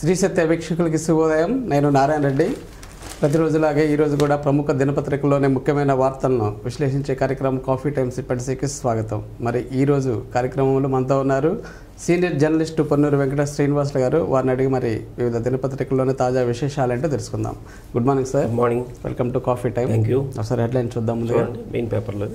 శ్రీ సత్య వీక్షకులకి శుభోదయం నేను నారాయణ రెడ్డి ప్రతిరోజులాగే ఈరోజు కూడా ప్రముఖ దినపత్రికల్లోని ముఖ్యమైన వార్తలను విశ్లేషించే కార్యక్రమం కాఫీ టైమ్స్ ఇప్పటిసీకి స్వాగతం మరి ఈరోజు కార్యక్రమంలో మనతో ఉన్నారు సీనియర్ జర్నలిస్టు పొన్నూరు వెంకట శ్రీనివాసులు గారు వారిని అడిగి మరి వివిధ దినపత్రికల్లోని తాజా విశేషాలేంటో తెలుసుకుందాం good morning sir good morning welcome to coffee time thank you ఒకసారి హెడ్లైన్ చూద్దాం ముందుగా చూడండి మెయిన్ పేపర్లో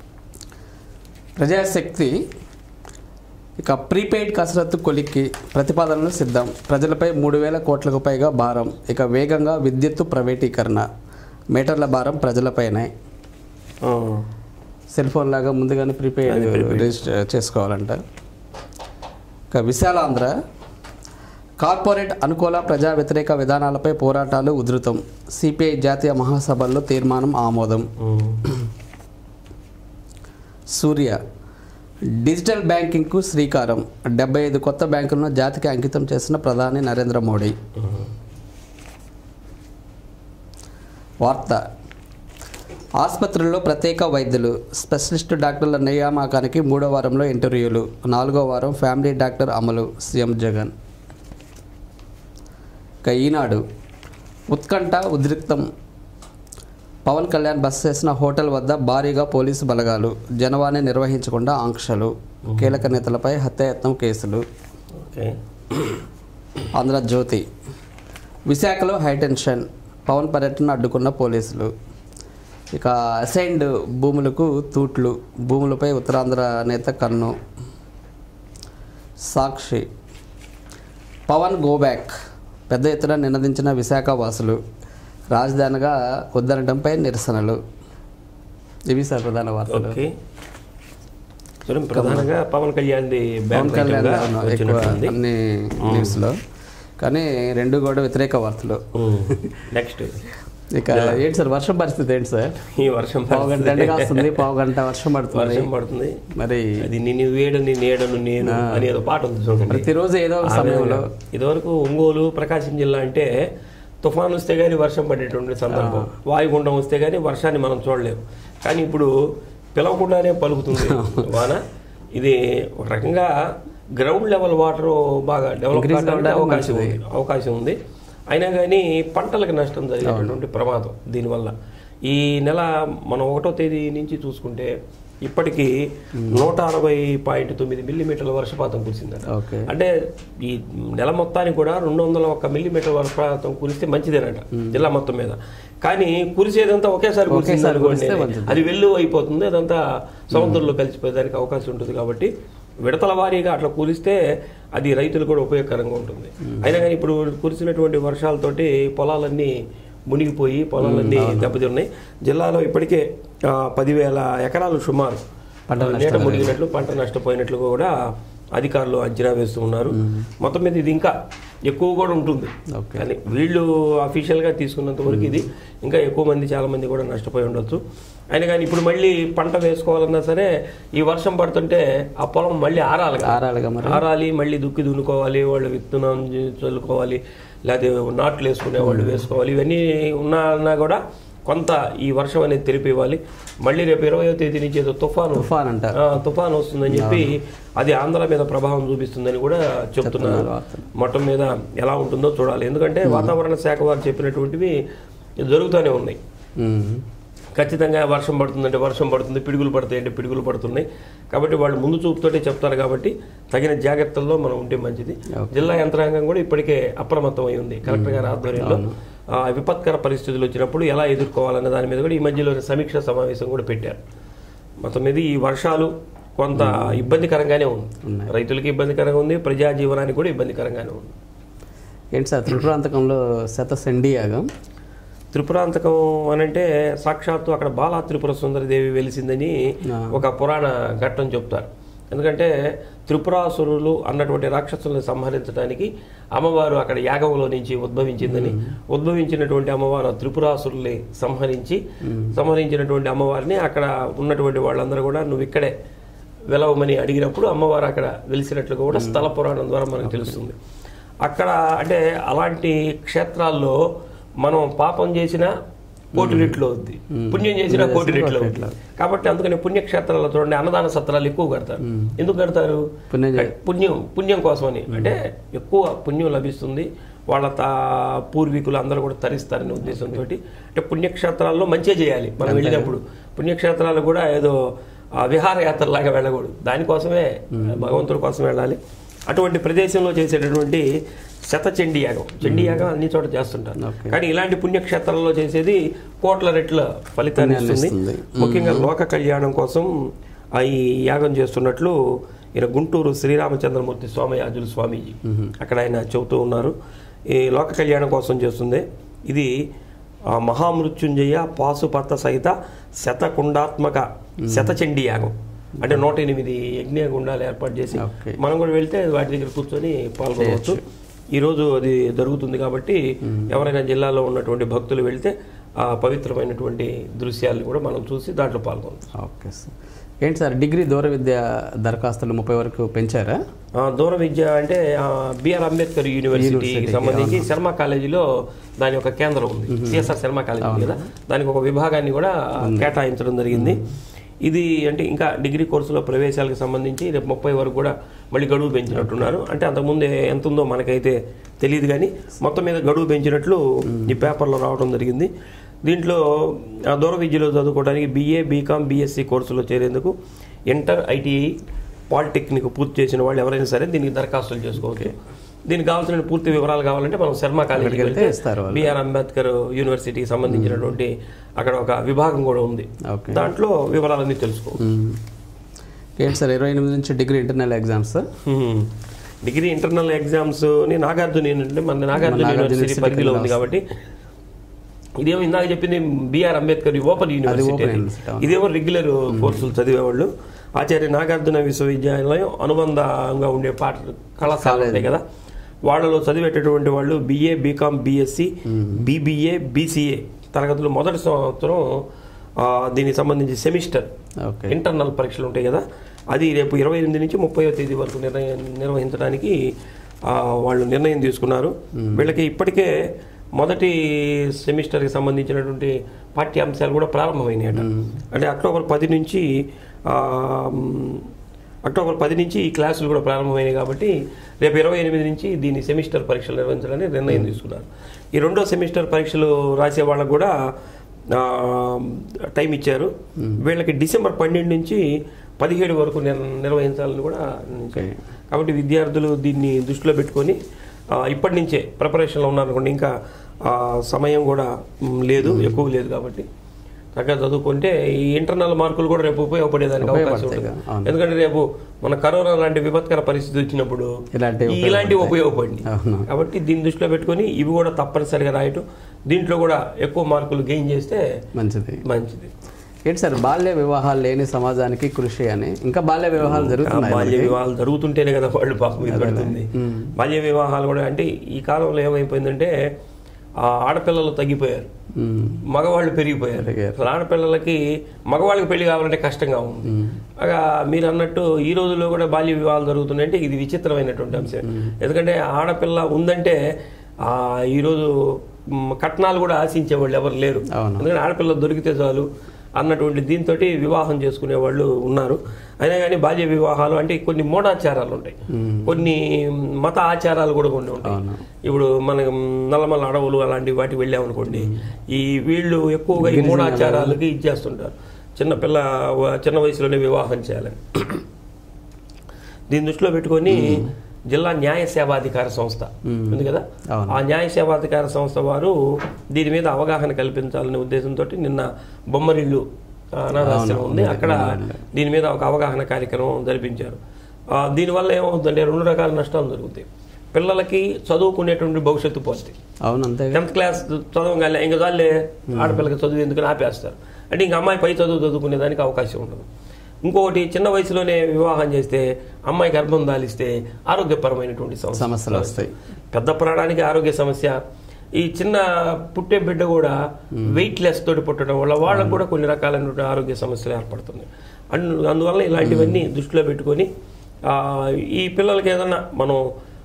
ప్రజాశక్తి ఇక ప్రీపెయిడ్ కసరత్తు కొలిక్కి ప్రతిపాదనలు సిద్ధం ప్రజలపై మూడు వేల కోట్లకు పైగా భారం ఇక వేగంగా విద్యుత్తు ప్రైవేటీకరణ మీటర్ల భారం ప్రజలపైనే సెల్ ఫోన్ లాగా ముందుగానే ప్రీపెయిడ్ రిజిస్టర్ చేసుకోవాలంట ఇక విశాలాంధ్ర కార్పొరేట్ అనుకూల ప్రజా వ్యతిరేక విధానాలపై పోరాటాలు ఉధృతం సిపిఐ జాతీయ మహాసభల్లో తీర్మానం ఆమోదం సూర్య డిజిటల్ బ్యాంకింగ్కు శ్రీకారం డెబ్బై ఐదు కొత్త బ్యాంకులను జాతికి అంకితం చేసిన ప్రధాని నరేంద్ర మోడీ వార్త ఆసుపత్రుల్లో ప్రత్యేక వైద్యులు స్పెషలిస్ట్ డాక్టర్ల నియామకానికి మూడో వారంలో ఇంటర్వ్యూలు నాలుగో వారం ఫ్యామిలీ డాక్టర్ అమలు సీఎం జగన్ ఇక ఈనాడు ఉత్కంఠ ఉద్రిక్తం పవన్ కళ్యాణ్ బస చేసిన హోటల్ వద్ద భారీగా పోలీసు బలగాలు జనవాణి నిర్వహించకుండా ఆంక్షలు కీలక నేతలపై హత్యాయత్నం కేసులు ఓకే ఆంధ్రజ్యోతి విశాఖలో హైటెన్షన్ పవన్ పర్యటన అడ్డుకున్న పోలీసులు ఇక అసైన్డ్ భూములకు తూట్లు భూములపై ఉత్తరాంధ్ర నేత కన్ను సాక్షి పవన్ గోబ్యాక్ పెద్ద ఎత్తున నినదించిన విశాఖ వాసులు రాజధానిగా వద్దనడంపై నిరసనలు ఇవి సార్ ప్రధాన వార్తలు ఓకే చూడండి ప్రధానంగా పవన్ కళ్యాణ్ది పవన్ బ్యాంక్ కళ్యాణ్ ఐటమ్గా అవును, ఎక్కువ వచ్చినట్టుంది అన్ని న్యూస్లో కానీ రెండు కూడా వ్యతిరేక వార్తలు నెక్స్ట్ ఇక ఏంటి సార్ వర్షం పరిస్థితి ఏంటి సార్ ఈ వర్షం పావు గంట ఎండగా వస్తుంది పావు గంట వర్షం పడుతుంది వర్షం పడుతుంది మరి అది నిన్ను వేడని నేడను నేను అని ఏదో పాట ఉంది చూడండి ప్రతిరోజు ఏదో ఒక ఆ సమయంలో విధంగా. ఇదివరకు ఒంగోలు ప్రకాశం జిల్లా అంటే తుఫాన్ వస్తే కానీ వర్షం పడేటువంటి సందర్భం వాయుగుండం వస్తే కానీ వర్షాన్ని మనం చూడలేము కానీ ఇప్పుడు పిలవకుండానే పలుకుతుంది వాన ఇది ఒక రకంగా గ్రౌండ్ లెవెల్ వాటర్ బాగా డెవలప్ Increase కావడానికి అవ్వడానికి అవకాశం ఉంది అవకాశం ఉంది అయినా కానీ పంటలకు నష్టం జరిగేటువంటి ప్రమాదం దీనివల్ల ఈ నెల మనం ఒకటో తేదీ నుంచి చూసుకుంటే ఇప్పటికీ నూట అరవై పాయింట్ తొమ్మిది మిల్లీమీటర్ల వర్షపాతం కురిసిందట ఓకే అంటే ఈ నెల మొత్తానికి కూడా రెండు వందల ఒక్క మిల్లీమీటర్ వర్షపాతం కురిస్తే మంచిదేనట జిల్లా మొత్తం మీద కానీ కురిసేదంతా ఒకేసారి కురిసింది ఒకేసారి అనుకోండి కురిస్తే మంచిది. అది వెళ్ళు అయిపోతుంది అదంతా సముద్రంలో కలిసిపోయేదానికి అవకాశం ఉంటుంది కాబట్టి విడతల వారీగా అట్లా కురిస్తే అది రైతులు కూడా ఉపయోగకరంగా ఉంటుంది అయినా కానీ ఇప్పుడు కురిసినటువంటి వర్షాలతోటి పొలాలన్నీ మునిగిపోయి పొలాలన్నీ దెబ్బతిన్నాయి జిల్లాలో ఇప్పటికే ఆ, పదివేల ఎకరాలు సుమారు పంట నీట మునిగినట్లు పంట నష్టపోయినట్లు కూడా అధికారులు అంచనా వేస్తూ ఉన్నారు మొత్తం మీద ఇది ఇంకా ఎక్కువ కూడా ఉంటుంది ఓకే కానీ వీళ్ళు అఫీషియల్గా తీసుకున్నంత వరకు ఇది ఇంకా ఎక్కువ మంది చాలా మంది కూడా నష్టపోయి ఉండొచ్చు అయినా కానీ ఇప్పుడు మళ్ళీ పంట వేసుకోవాలన్నా సరే ఈ వర్షం పడుతుంటే ఆ పొలం మళ్ళీ ఆరాలి కదా. ఆరాలిగా మరి ఆరాలి మళ్ళీ దుక్కి దున్నుకోవాలి వాళ్ళు విత్తనం చే- చల్లుకోవాలి లేకపోతే నాట్లు వేసుకునే వాళ్ళు వేసుకోవాలి ఇవన్నీ ఉన్నా అన్నా కూడా కొంత ఈ వర్షం అనేది తెలిపి ఇవ్వాలి మళ్ళీ రేపు ఇరవయో తేదీ నుంచి ఏదో తుఫాను తుఫాన్ అంటారు ఆ, తుఫాన్ వస్తుందని చెప్పి అది ఆంధ్ర మీద ప్రభావం చూపిస్తుందని కూడా చెప్తున్నారు వార్తలు. మొత్తం మీద ఎలా ఉంటుందో చూడాలి ఎందుకంటే వాతావరణ శాఖ వారు చెప్పినటువంటివి జరుగుతూనే ఉన్నాయి మ్మ్. ఖచ్చితంగా వర్షం పడుతుందంటే వర్షం పడుతుంది పిడుగులు పడతాయి అంటే పిడుగులు పడుతున్నాయి కాబట్టి వాళ్ళు ముందు చూపుతోటే చెప్తారు కాబట్టి తగిన జాగ్రత్తల్లో మనం ఉంటే మంచిది జిల్లా యంత్రాంగం కూడా ఇప్పటికే అప్రమత్తం అయి ఉంది కలెక్టర్ గారి ఆధ్వర్యంలో ఆ, విపత్కర పరిస్థితులు వచ్చినప్పుడు ఎలా ఎదుర్కోవాలన్న దాని మీద కూడా ఈ మధ్యలో సమీక్ష సమావేశం కూడా పెట్టారు మొత్తం మీద ఈ వర్షాలు కొంత ఇబ్బందికరంగానే ఉంది రైతులకి ఇబ్బందికరంగా ఉంది ప్రజా జీవనానికి కూడా ఇబ్బందికరంగానే ఉంది ఏంటి సార్ త్రిపురాంతకంలో శత సెండియాగం త్రిపురాంతకం అని అంటే సాక్షాత్తు అక్కడ బాలా త్రిపుర సుందరదేవి వెలిసిందని ఒక పురాణ ఘట్టం చెప్తారు ఎందుకంటే త్రిపురాసురులు అన్నటువంటి రాక్షసులను సంహరించడానికి అమ్మవారు అక్కడ యాగంలో నుంచి ఉద్భవించిందని ఉద్భవించినటువంటి అమ్మవారు ఆ త్రిపురాసురుల్ని సంహరించి సంహరించినటువంటి అమ్మవారిని అక్కడ ఉన్నటువంటి వాళ్ళందరూ కూడా నువ్వు ఇక్కడే వెలవమని అడిగినప్పుడు అమ్మవారు అక్కడ వెలిసినట్లుగా కూడా స్థల పురాణం ద్వారా మనకు తెలుస్తుంది అక్కడ అంటే అలాంటి క్షేత్రాల్లో మనం పాపం చేసిన కోటి రెట్లు అవుద్ది పుణ్యం చేసినా కోటి రెట్లు అవుద్ది కాబట్టి అందుకని పుణ్యక్షేత్రాల్లో చూడండి అన్నదాన సత్రాలు ఎక్కువ కడతారు ఎందుకు కడతారు పుణ్యం చే- పుణ్యం పుణ్యం కోసమని అంటే ఎక్కువ పుణ్యం లభిస్తుంది వాళ్ళ తా పూర్వీకులు అందరూ కూడా తరిస్తారనే ఉద్దేశంతో అంటే పుణ్యక్షేత్రాల్లో మంచిగా చేయాలి మనం వెళ్ళినప్పుడు పుణ్యక్షేత్రాలు కూడా ఏదో ఆ, విహారయాత్రలాగా వెళ్ళకూడదు దానికోసమే భగవంతుడి కోసం వెళ్ళాలి అటువంటి ప్రదేశంలో చేసేటటువంటి శత చండీ యాగం చండీ యాగం అన్ని చోట చేస్తుంటారు Okay. కానీ ఇలాంటి పుణ్యక్షేత్రాల్లో చేసేది కోట్ల రెట్ల ఫలితాన్ని ఇస్తుంది ఇస్తుంది. ముఖ్యంగా లోక కళ్యాణం కోసం ఆ ఈ యాగం చేస్తున్నట్లు ఈయన గుంటూరు శ్రీరామచంద్రమూర్తి స్వామయాజులు స్వామీజీ అక్కడ ఆయన చెబుతూ ఉన్నారు ఈ లోక కళ్యాణం కోసం చేస్తుంది ఇది ఆ మహామృత్యుంజయ పాశుపత సహిత శతకుండాత్మక శతచండీ యాగం అంటే నూట ఎనిమిది యజ్ఞ గుండాలు ఏర్పాటు చేసి Okay. మనం కూడా వెళ్తే వాటి దగ్గర కూర్చొని పాల్గొనవచ్చు ఈరోజు అది జరుగుతుంది కాబట్టి ఎవరైనా జిల్లాలో ఉన్నటువంటి భక్తులు వెళ్తే ఆ పవిత్రమైనటువంటి దృశ్యాలను కూడా మనం చూసి దాంట్లో పాల్గొందాం ఓకే సార్ ఏంటి సార్ డిగ్రీ దూర విద్య దరఖాస్తులు ముప్పై వరకు పెంచారా ఆ, దూర విద్య అంటే ఆ, బిఆర్ అంబేద్కర్ యూనివర్సిటీకి సంబంధించి శర్మ కాలేజీలో దాని ఒక కేంద్రం ఉంది సిఎస్ఆర్ శర్మ కాలేజీ ఉంది కదా దానికి ఒక విభాగాన్ని కూడా కేటాయించడం జరిగింది ఇది అంటే ఇంకా డిగ్రీ కోర్సులో ప్రవేశాలకు సంబంధించి రేపు ముప్పై వరకు కూడా మళ్ళీ గడువు పెంచినట్టున్నారు అంటే అంతకుముందు ఎంత ఉందో మనకైతే తెలియదు కానీ మొత్తం మీద గడువు పెంచినట్లు ఈ పేపర్లో రావడం జరిగింది దీంట్లో ఆ, దూర విద్యలో చదువుకోవడానికి బీఏ బీకామ్ బీఎస్సీ కోర్సులో చేరేందుకు ఇంటర్ ఐటీఐ పాలిటెక్నిక్ పూర్తి చేసిన వాళ్ళు ఎవరైనా సరే దీనికి దరఖాస్తులు చేసుకోవచ్చు దీనికి కావాల్సిన పూర్తి వివరాలు కావాలంటే మనం శర్మ కాలేజీకి అక్కడికి వెళ్తే వెళ్తే ఇస్తారు వాళ్ళు. బిఆర్ అంబేద్కర్ యూనివర్సిటీకి సంబంధించినటువంటి అక్కడ ఒక విభాగం కూడా ఉంది ఓకే దాంట్లో వివరాలన్నీ తెలుసుకో మ్మ్. ఏంటి సార్ ఇరవై ఎనిమిది నుంచి degree internal exams sir hmm. Degree internal exams ని నాగార్జున యూనివర్సిటీ మన నాగార్జున నాగార్జున యూనివర్సిటీ యూనివర్సిటీ పరిధిలో ఉంది కింద కాబట్టి ఇదేమో ఇందాక చెప్పింది BR Ambedkar open university open అది. university, అవును. ఇదేమో రెగ్యులర్ కోర్సులు చదివేవాళ్ళు ఆచార్య నాగార్జున విశ్వవిద్యాలయం అనుబంధంగా ఉండే పాఠ కళాశాలలు ఉంటాయి కదా వాళ్ళలో చదివేటటువంటి వాళ్ళు BA BCom BSc BBA BCA తరగతులు మొదటి సంవత్సరం ఆ, దీనికి సంబంధించి సెమిస్టర్ ఓకే ఇంటర్నల్ పరీక్షలు ఉంటాయి కదా అది రేపు ఇరవై ఎనిమిది నుంచి ముప్పై తేదీ వరకు నిర్ణయం నిర్వహించడానికి ఆ, వాళ్ళు నిర్ణయం తీసుకున్నారు వీళ్ళకి ఇప్పటికే మొదటి సెమిస్టర్కి సంబంధించినటువంటి పాఠ్యాంశాలు కూడా ప్రారంభమైనాయట అంటే అక్టోబర్ పది నుంచి ఆ, మ్, అక్టోబర్ పది నుంచి ఈ క్లాసులు కూడా ప్రారంభమైనాయి కాబట్టి రేపు ఇరవై ఎనిమిది నుంచి దీని సెమిస్టర్ పరీక్షలు నిర్వహించాలని నిర్ణయం తీసుకున్నారు ఈ రెండో సెమిస్టర్ పరీక్షలు రాసే వాళ్ళకు కూడా ఆ, టైం ఇచ్చారు వీళ్ళకి డిసెంబర్ పన్నెండు నుంచి పదిహేడు వరకు నిర్ నిర్వహించాలని కూడా నిర్ణయించారు. కాబట్టి విద్యార్థులు దీన్ని దృష్టిలో పెట్టుకొని ఆ, ఇప్పటి నుంచే ప్రిపరేషన్లో ఉన్నారనుకోండి ఇంకా ఆ, సమయం కూడా మ్, లేదు ఎక్కువ లేదు కాబట్టి చక్కగా చదువుకుంటే ఈ ఇంటర్నల్ మార్కులు కూడా రేపు ఉపయోగపడేదానికి అవకాశం ఉపయోగపడతాయి ఉంటుంది కదా, అవును. ఎందుకంటే రేపు మన కరోనా లాంటి విపత్కర పరిస్థితి వచ్చినప్పుడు ఇలాంటివి ఈ- ఇలాంటివి ఉపయోగపడి అవును. కాబట్టి దీన్ని దృష్టిలో పెట్టుకొని ఇవి కూడా తప్పనిసరిగా రాయటం దీంట్లో కూడా ఎక్కువ మార్కులు గెయిన్ చేస్తే మంచిది మంచిది ఏంటి సార్ బాల్య వివాహాలు లేని సమాజానికి కృషి అని ఇంకా బాల్య వివాహాలు ఆ జరుగుతున్నాయి బాల్య వివాహాలు జరుగుతుంటేనే కదా వాళ్ళు పాపం ఇది పడుతుంది బాల్య వివాహాలు కూడా అంటే ఈ కాలంలో ఏమైపోయిందంటే ఆ ఆడపిల్లలు తగ్గిపోయారు మ్మ్. మగవాళ్ళు పెరిగిపోయారు పెరిగారు. అసలు ఆడపిల్లలకి మగవాళ్ళకి పెళ్లి కావాలంటే కష్టంగా ఉంది అగా మీరు అన్నట్టు ఈ రోజుల్లో కూడా బాల్య వివాహాలు జరుగుతున్నాయంటే ఇది విచిత్రమైనటువంటి అంశం ఎందుకంటే ఆడపిల్ల ఉందంటే ఆ ఈరోజు మ్, కట్నాలు కూడా ఆశించే వాళ్ళు ఎవరు లేరు అవును. ఎందుకంటే ఆడపిల్ల దొరికితే చాలు అన్నటువంటి దీంతో వివాహం చేసుకునే వాళ్ళు ఉన్నారు అయినా కానీ బాల్య వివాహాలు అంటే కొన్ని మూఢాచారాలు ఉంటాయి కొన్ని మత ఆచారాలు కూడా కొన్ని ఉంటాయి అవును. ఇప్పుడు మన నల్లమల్ల అడవులు అలాంటి వాటికి వెళ్ళామనుకోండి ఈ వీళ్ళు ఎక్కువగా ఈ మూఢాచారాలకి ఇచ్చేస్తుంటారు చిన్న పిల్ల వ- చిన్న వయసులోనే వివాహం చేయాలని దీన్ని దృష్టిలో పెట్టుకొని జిల్లా న్యాయ సేవాధికార సంస్థ ఉంది కదా అవును. ఆ న్యాయ సేవాధికార సంస్థ వారు దీని మీద అవగాహన కల్పించాలనే ఉద్దేశంతో నిన్న బొమ్మరిల్లు ఆ, అనాథాశ్రమం ఉంది అక్కడ దీని మీద ఒక అవగాహన కార్యక్రమం జరిపించారు ఆ, దీనివల్ల ఏమవుతుందంటే రెండు రకాల నష్టాలు జరుగుతాయి పిల్లలకి చదువుకునేటువంటి భవిష్యత్తు పోతుంది అవును అంతే టెన్త్ క్లాస్ చదవగానే ఇంకా చాలే ఆడపిల్లకి చదువు ఎందుకని ఆపేస్తారు అంటే ఇంక అమ్మాయి పై చదువు చదువుకునేదానికి అవకాశం ఉండదు ఇంకొకటి చిన్న వయసులోనే వివాహం చేస్తే అమ్మాయి గర్భం దాలిస్తే ఆరోగ్యపరమైనటువంటి సమస్య సమస్యలు వస్తాయి పెద్ద ప్రాణానికి ఆరోగ్య సమస్య ఈ చిన్న పుట్టే బిడ్డ కూడా వెయిట్ లెస్ తోటి పుట్టడం వల్ల వాళ్ళకు కూడా కొన్ని రకాలైనటువంటి ఆరోగ్య సమస్యలు ఏర్పడుతున్నాయి అందు అందువల్ల ఇలాంటివన్నీ దృష్టిలో పెట్టుకొని ఆ, ఈ పిల్లలకి ఏదన్నా మనం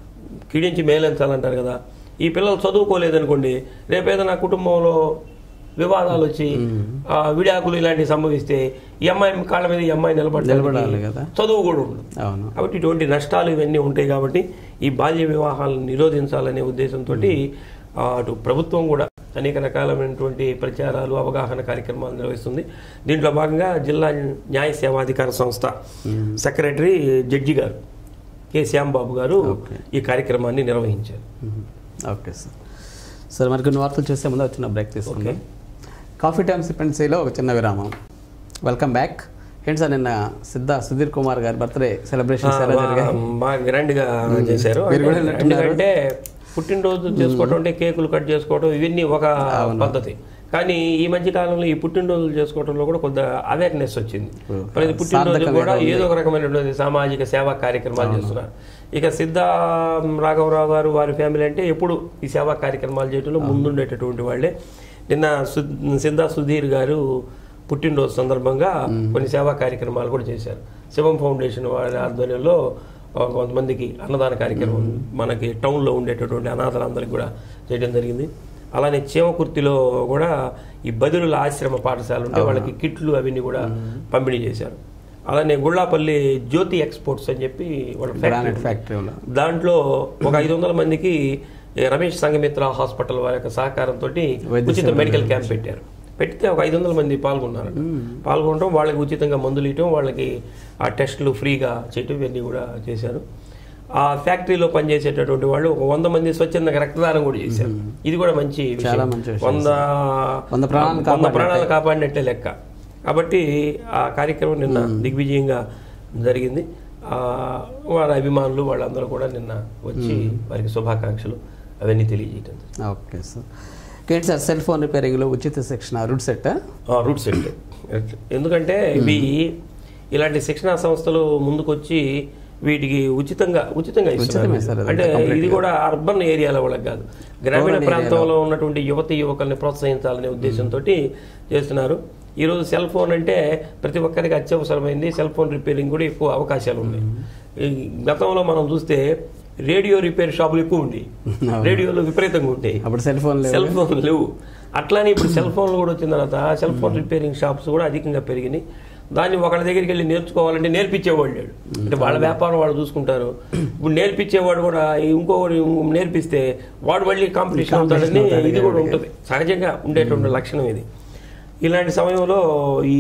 కీడించి మేలంచాలంటారు కదా ఈ పిల్లలు చదువుకోలేదనుకోండి రేపు ఏదైనా కుటుంబంలో వివాదాలు వచ్చి ఆ, విడాకులు ఇలాంటివి సంభవిస్తే ఈ అమ్మాయి కాళ్ళ మీద ఈ అమ్మాయి నిలబడాలి నిలబడాలి కదా. చదువు కూడా ఉండదు అవును కాబట్టి ఇటువంటి నష్టాలు ఇవన్నీ ఉంటాయి కాబట్టి ఈ బాల్య వివాహాలను నిరోధించాలనే ఉద్దేశంతో అటు ప్రభుత్వం కూడా అనేక రకాలైనటువంటి ప్రచారాలు అవగాహన కార్యక్రమాలు నిర్వహిస్తుంది దీంట్లో భాగంగా జిల్లా న్యాయ సేవాధికార సంస్థ secretary judge garu K Shyambabu garu ఈ కార్యక్రమాన్ని నిర్వహించారు మ్మ్. ఓకే సార్ సార్ మరి కొన్ని వార్తలు చూసే ముందు వచ్చిన బ్రేక్ తీసుకుందాం కాఫీ టైమ్ సిపెన్సీలో ఒక చిన్న విరామం వెల్కమ్ బ్యాక్ ఏంటి సార్ నిన్న సిద్ధ సుధీర్ కుమార్ గారి బర్త్డే సెలబ్రేషన్స్ ఎలా జరిగాయి బా- బాగా గ్రాండ్ గా చేశారు మీరు కూడా అంటే- వెళ్ళినట్టున్నారు. ఎందుకంటే పుట్టినరోజు చేసుకోవటం అంటే కేకులు కట్ చేసుకోవటం ఇవన్నీ ఒక పద్ధతి కానీ ఈ మధ్య కాలంలో ఈ పుట్టినరోజులు చేసుకోవడంలో కూడా కొంత అవేర్నెస్ వచ్చింది ప్రతి పుట్టినరోజు సార్థకం కూడా ఏదో ఒక రకమైనటువంటి సామాజిక సేవా కార్యక్రమాలు చేస్తున్నారు ఇక సిద్ధ రాఘవరావు గారు వారి ఫ్యామిలీ అంటే ఎప్పుడు ఈ సేవా కార్యక్రమాలు చేయడంలో ముందుండేటటువంటి వాళ్ళే నిన్న సు- సిద్ధ సుధీర్ గారు పుట్టినరోజు సందర్భంగా కొన్ని సేవా కార్యక్రమాలు కూడా చేశారు శివం ఫౌండేషన్ వారి ఆధ్వర్యంలో ఆ, కొంతమందికి అన్నదాన కార్యక్రమం మనకి టౌన్లో ఉండేటటువంటి అనాథలందరికీ కూడా చేయడం జరిగింది అలానే చీమకుర్తిలో కూడా ఈ బదులుల ఆశ్రమ పాఠశాల ఉంటే వాళ్ళకి కిట్లు అవన్నీ కూడా పంపిణీ చేశారు అలానే గుళ్ళాపల్లి జ్యోతి ఎక్స్పోర్ట్స్ అని చెప్పి వాళ్ళ ఫ్యాక్టరీ గ్రానైట్ ఉంది. ఫ్యాక్టరీలో దాంట్లో ఒక ఐదు వందల మందికి ఏ, రమేష్ సంగమిత్ర హాస్పిటల్ వారి యొక్క సహకారంతో వైద్య ఉచిత మెడికల్ క్యాంప్ పెట్టారు పెడితే ఒక ఐదు వందల మంది పాల్గొన్నారు పాల్గొనడం వాళ్ళకి ఉచితంగా మందులు ఇవ్వటం వాళ్ళకి ఆ టెస్టులు ఫ్రీగా చేయటం ఇవన్నీ కూడా చేశారు ఆ ఫ్యాక్టరీలో పనిచేసేటటువంటి వాళ్ళు ఒక వంద మంది స్వచ్ఛందంగా రక్తదానం కూడా చేశారు ఇది కూడా మంచి విషయం. చాలా మంచి విషయం వంద వంద ప్రాణాలను వంద కాపాడినట్టే. ప్రాణాలు కాపాడినట్టే లెక్క కాబట్టి ఆ కార్యక్రమం నిన్న దిగ్విజయంగా జరిగింది ఆ, వాళ్ళ అభిమానులు వాళ్ళందరూ కూడా నిన్న వచ్చి వారికి శుభాకాంక్షలు అవన్నీ తెలియజేయటం జరిగింది. ఓకే సార్ ఏంటి సార్ సెల్ ఫోన్ రిపేరింగ్లో ఉచిత శిక్షణ రూట్ సెట్ ఆ, రూట్ సెట్ ఎందుకంటే ఇవి ఇలాంటి శిక్షణా సంస్థలు ముందుకొచ్చి వీటికి ఉచితంగా ఉచితంగా ఉచితమే సార్ ఇస్తున్నారు అది అంటే complete ఇది గా. కూడా అర్బన్ ఏరియాల వాళ్ళకి కాదు గ్రామీణ Rural ప్రాంతంలో ఉన్నటువంటి యువతి యువకుల్ని ప్రోత్సహించాలనే ఉద్దేశంతో చేస్తున్నారు ఈరోజు సెల్ ఫోన్ అంటే ప్రతి ఒక్కరికి అత్యవసరమైంది సెల్ ఫోన్ రిపేరింగ్ కూడా ఎక్కువ అవకాశాలు ఉన్నాయి ఈ గతంలో మనం చూస్తే రేడియో రిపేర్ షాపులు ఎక్కువ ఉండేవి రేడియోలు విపరీతంగా ఉంటాయి అప్పుడు సెల్ ఫోన్ లేవు సెల్ ఫోన్ లేవు అట్లానే ఇప్పుడు సెల్ ఫోన్లు కూడా వచ్చిన తర్వాత సెల్ ఫోన్ రిపేరింగ్ షాప్స్ కూడా అధికంగా పెరిగినాయి దాన్ని ఒకళ్ళ దగ్గరికి వెళ్ళి నేర్చుకోవాలంటే నేర్పించేవాడు లేడు అంటే వాళ్ళ వ్యాపారం వాళ్ళు చూసుకుంటారు ఇప్పుడు నేర్పించేవాడు కూడా ఇంకోటి నేర్పిస్తే వాడు మళ్ళీ కాంపిటీషన్ అవుతాడని ఇది కూడా ఉంటుంది సహజంగా ఉండేటువంటి లక్షణం ఇది ఇలాంటి సమయంలో ఈ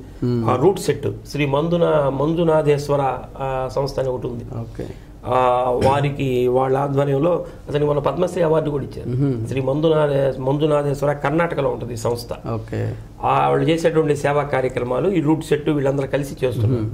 ఆ రూట్ సెట్ శ్రీ మందున మంజునాథేశ్వర ఆ, సంస్థ అని ఒకటి ఉంది ఓకే ఆ, వారికి వాళ్ళ ఆధ్వర్యంలో అతనికి మన పద్మశ్రీ అవార్డు కూడా ఇచ్చారు శ్రీ మంజునాథ మంజునాథేశ్వర కర్ణాటకలో ఉంటుంది ఈ సంస్థ ఓకే ఆ వాళ్ళు చేసేటువంటి సేవా కార్యక్రమాలు ఈ రూట్ సెట్ వీళ్ళందరూ కలిసి చేస్తున్నారు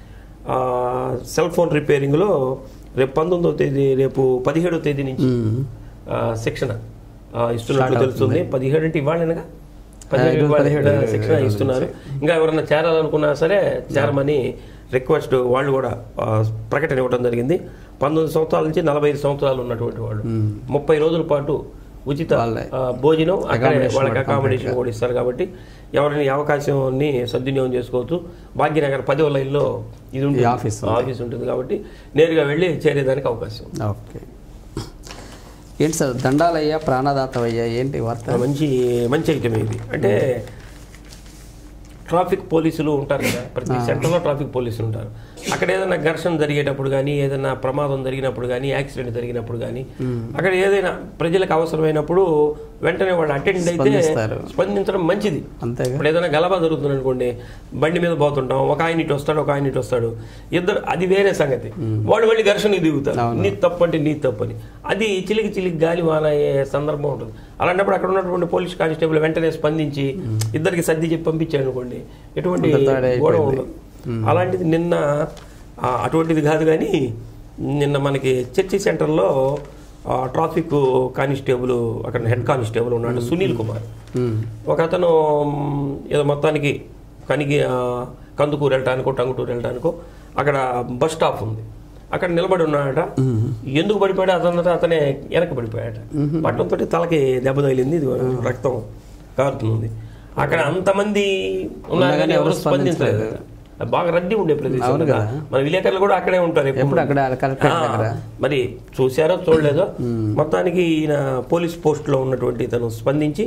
ఆ, సెల్ ఫోన్ రిపేరింగ్లో రేపు పంతొమ్మిదో తేదీ రేపు పదిహేడో తేదీ నుంచి ఆ, శిక్షణ ఆ, ఇస్తున్నట్లు తెలుస్తుంది పదిహేడు అంటే ఇవ్వాలనగా పదిహేడు ఈరోజు ఇవాళ పదిహేడు శిక్షణ ఇస్తున్నారు ఇంకా ఎవరైనా చేరాలనుకున్నా సరే చేరమని రిక్వెస్ట్ వాళ్ళు కూడా ఆ, ప్రకటన ఇవ్వడం జరిగింది పంతొమ్మిది సంవత్సరాల నుంచి నలభై ఐదు సంవత్సరాలు ఉన్నటువంటి వాళ్ళు ముప్పై రోజుల పాటు ఉచిత వాళ్ళే. ఆ, భోజనం అక్కడే Accommodation వాళ్ళకి కూడా అకామిడేషన్ కూడా ఇస్తారు కాబట్టి ఎవరైనా ఈ అవకాశాన్ని సద్వినియోగం చేసుకోవచ్చు భాగ్యనగర్ పదో లైన్లో ఇది ఉంటుంది ఈ ఆఫీస్ ఉంది. ఆఫీస్ ఉంటుంది కాబట్టి నేరుగా వెళ్ళి చేరేదానికి అవకాశం ఉంది. ఓకే ఏంటి సార్ దండాలయ్యా ప్రాణదాతవయ్యా ఏంటి వార్త మంచి మంచి ఐటమ్ ఇది అంటే ట్రాఫిక్ పోలీసులు ఉంటారు కదా ప్రతి సెంటర్లో ట్రాఫిక్ పోలీసులు ఉంటారు అక్కడ ఏదైనా ఘర్షణ జరిగేటప్పుడు కానీ ఏదైనా ప్రమాదం జరిగినప్పుడు కానీ యాక్సిడెంట్ జరిగినప్పుడు కానీ అక్కడ ఏదైనా ప్రజలకు అవసరమైనప్పుడు వెంటనే వాళ్ళు అటెండ్ అయితే స్పందిస్తారు. స్పందించడం మంచిది అంతేగా ఇప్పుడు ఏదైనా గలబా జరుగుతుంది అనుకోండి బండి మీద పోతుంటాం ఒక ఆయన ఇటు వస్తాడు ఒక ఆయన ఇటు వస్తాడు ఇద్దరు అది వేరే సంగతి వాడు మళ్ళీ ఘర్షణకి దిగుతారు నీ తప్పు అంటే నీ తప్పు అని అది చిలికి చిలికి గాలి వాన అయ్యే సందర్భం ఉంటుంది అలాంటప్పుడు అక్కడ ఉన్నటువంటి పోలీస్ కానిస్టేబుల్ వెంటనే స్పందించి ఇద్దరికి సర్ది చెప్పి పంపించాడు అనుకోండి ఎటువంటి అంతా గొడవ అయిపోయింది. ఉండదు అలాంటిది నిన్న ఆ, అటువంటిది కాదు కానీ నిన్న మనకి చర్చి సెంటర్లో ఆ, ట్రాఫిక్ కానిస్టేబుల్ అక్కడ హెడ్ కానిస్టేబుల్ ఉన్నాడు సునీల్ కుమార్ మ్మ్. ఒక అతను మ్, ఏదో మొత్తానికి కనిగి ఆ, కందుకూరు వెళ్ళటానికో టంగుటూరు వెళ్ళటానికో అక్కడ బస్ స్టాప్ ఉంది అక్కడ నిలబడి ఉన్నాడట ఎందుకు పడిపోయాడు అతను అతనే వెనక పడిపోయాడట పట్టడంతో తలకి దెబ్బ తగిలింది ఇది రక్తం కారుతుంది అక్కడ అంతమంది ఉన్నారు కానీ ఎవరు స్పందించలేదు బాగా రద్దీ ఉండే ప్రదేశం అవును కదా. మన విలేకరులు కూడా అక్కడే ఉంటారు ఎప్పుడు. ఎప్పుడు అక్కడ కలెక్టర్ ఆ, దగ్గర మరి చూశారో చూడలేదో మొత్తానికి ఈయన పోలీస్ పోస్ట్ లో ఉన్నటువంటి తను స్పందించి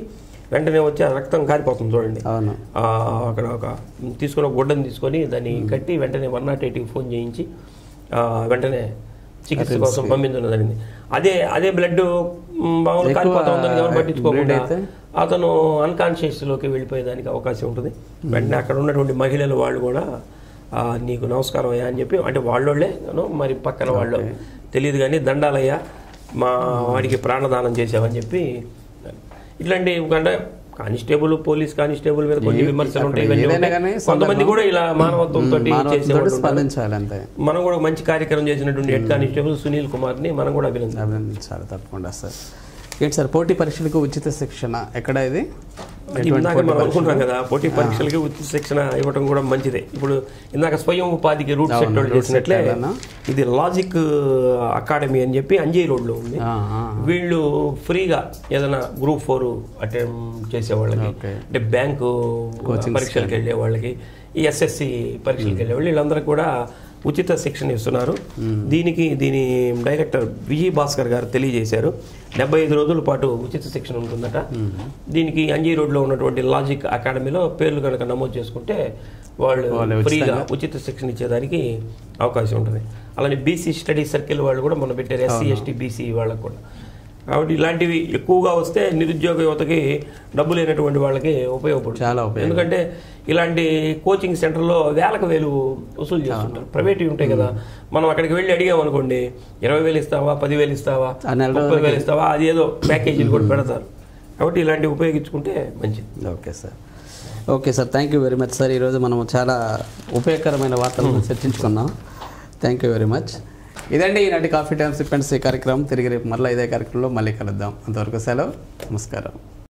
వెంటనే వచ్చి ఆ రక్తం కారిపోతుంది చూడండి అవును ఆ, అక్కడ ఒక తీసుకుని ఒక గుడ్డను తీసుకొని దాన్ని కట్టి వెంటనే వన్ నాట్ ఎయిట్కి ఫోన్ చేయించి ఆ, వెంటనే చికిత్స కోసం పంపించడం జరిగింది అదే అదే బ్లడ్ మామూలు ఎక్కువ కారిపోతా ఉందని ఎవరు bleed పట్టించుకోకుండా అయితే? అతను అన్కాన్షియస్ లోకి వెళ్ళిపోయేదానికి అవకాశం ఉంటుంది వెంటనే అక్కడ ఉన్నటువంటి మహిళలు వాళ్ళు కూడా ఆ, నీకు నమస్కారం అయ్యా అని చెప్పి అంటే వాళ్ళోళ్ళే ను, మరి పక్కన వాళ్ళు తెలియదు కానీ దండాలయ్యా మా వాడికి ప్రాణదానం చేసావని చెప్పి ఇట్లాంటి అంటే కానిస్టేబుల్ పోలీస్ కానిస్టేబుల్ మీద కొన్ని ఏ- విమర్శలు అక్కడ ఉంటాయి ఇవన్నీ ఏదైనా ఉంటాయి. కానీ కొంతమంది సందర్భం- కూడా ఇలా మానవత్వంతో మానవత్వంతో చేసేవాళ్ళు ఉంటారు. స్పందించాలి అంతే మనం కూడా మంచి కార్యక్రమం చేసినటువంటి హెడ్ కానిస్టేబుల్ సునీల్ కుమార్ ని మనం కూడా అభినందించాలి అభినందించాలి తప్పకుండా సార్ ఏంటి సార్ పోటీ పరీక్షలకు ఉచిత శిక్షణ ఎక్కడ ఇది ఇందాక మనం అనుకుంటున్నాం కదా పోటీ పరీక్షలకి ఉచిత శిక్షణ ఇవ్వడం కూడా మంచిదే ఇప్పుడు ఇందాక స్వయం ఉపాధికి రూట్ అవును, సెట్ వాళ్ళు route చేసినట్లే set ఏదన్నా? ఇది లాజిక్ అకాడమీ అని చెప్పి అంజయ్ రోడ్లో ఉంది ఆ, ఆ. వీళ్ళు ఫ్రీగా ఏదైనా గ్రూప్ ఫోర్ అటెంప్ట్ చేసే వాళ్ళకి Okay. అంటే బ్యాంకు పరీక్షలకు వెళ్ళే వాళ్ళకి ఈ ఎస్ఎస్సి పరీక్షలకు వెళ్ళే వాళ్ళు వీళ్ళందరికీ కూడా ఉచిత శిక్షణ ఇస్తున్నారు దీనికి దీని డైరెక్టర్ విజయ్ భాస్కర్ గారు తెలియజేశారు డెబ్బై ఐదు రోజుల పాటు ఉచిత శిక్షణ ఉంటుందట దీనికి అంజీ రోడ్లో ఉన్నటువంటి లాజిక్ అకాడమీలో పేర్లు కనుక నమోదు చేసుకుంటే వాళ్ళు వాళ్ళు ఫ్రీగా ఉచిత శిక్షణ ఇచ్చేదానికి అవకాశం ఉంటుంది అలానే బీసీ స్టడీ సర్కిల్ వాళ్ళు కూడా మనం పెట్టారు ఎస్సీ ఎస్టీ బీసీ వాళ్ళకు కూడా కాబట్టి ఇలాంటివి ఎక్కువగా వస్తే నిరుద్యోగ యువతకి డబ్బు లేనటువంటి వాళ్ళకి ఉపయోగపడుతుంది చాలా ఉపయోగం. ఎందుకంటే ఇలాంటి కోచింగ్ సెంటర్లో వేలకు వేలు వసూలు చేస్తుంటారు ప్రైవేట్వి ఉంటాయి కదా మనం అక్కడికి వెళ్ళి అడిగాం అనుకోండి ఇరవై వేలు ఇస్తావా పదివేలు ఇస్తావా ఆ నెల ముప్పై వేలు ఇస్తావా అది ఏదో ప్యాకేజీలు కూడా పెడతారు కాబట్టి ఇలాంటివి ఉపయోగించుకుంటే మంచిది okay sir okay sir thank you very much sir ఈరోజు మనం చాలా ఉపయోగకరమైన వార్తలను చర్చించుకున్నాం థ్యాంక్ యూ వెరీ మచ్ ఇదండి ఈనాటి కాఫీ టైమ్స్ ఇప్పెండ్స్ ఈ కార్యక్రమం తిరిగి రేపు మరలా ఇదే కార్యక్రమంలో మళ్ళీ కలుద్దాం అంతవరకు సెలవు నమస్కారం